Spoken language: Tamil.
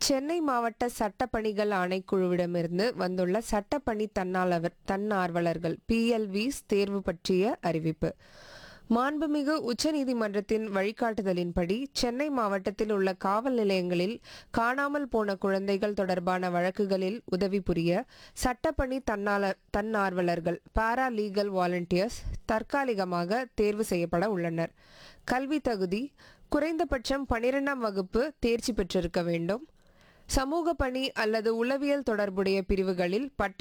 சென்னை மாவட்ட சட்டப்பணிகள் ஆணைக்குழுவிடமிருந்து வந்துள்ள சட்டப்பணி தன்னாளவர் தன்னார்வலர்கள் பிஎல்விஸ் தேர்வு பற்றிய அறிவிப்பு மாண்புமிகு உச்சநீதிமன்றத்தின் வழிகாட்டுதலின்படி சென்னை மாவட்டத்தில் உள்ள காவல் நிலையங்களில் காணாமல் போன குழந்தைகள் தொடர்பான வழக்குகளில் உதவி புரிய சட்டப்பணி தன்னால தன்னார்வலர்கள் பாரா லீகல் வாலண்டியர்ஸ் தற்காலிகமாக தேர்வு செய்யப்பட உள்ளனர் கல்வி தகுதி குறைந்தபட்சம் பனிரெண்டாம் வகுப்பு தேர்ச்சி பெற்றிருக்க வேண்டும் சமூக பணி அல்லது உளவியல் தொடர்புடைய பிரிவுகளில் பட்ட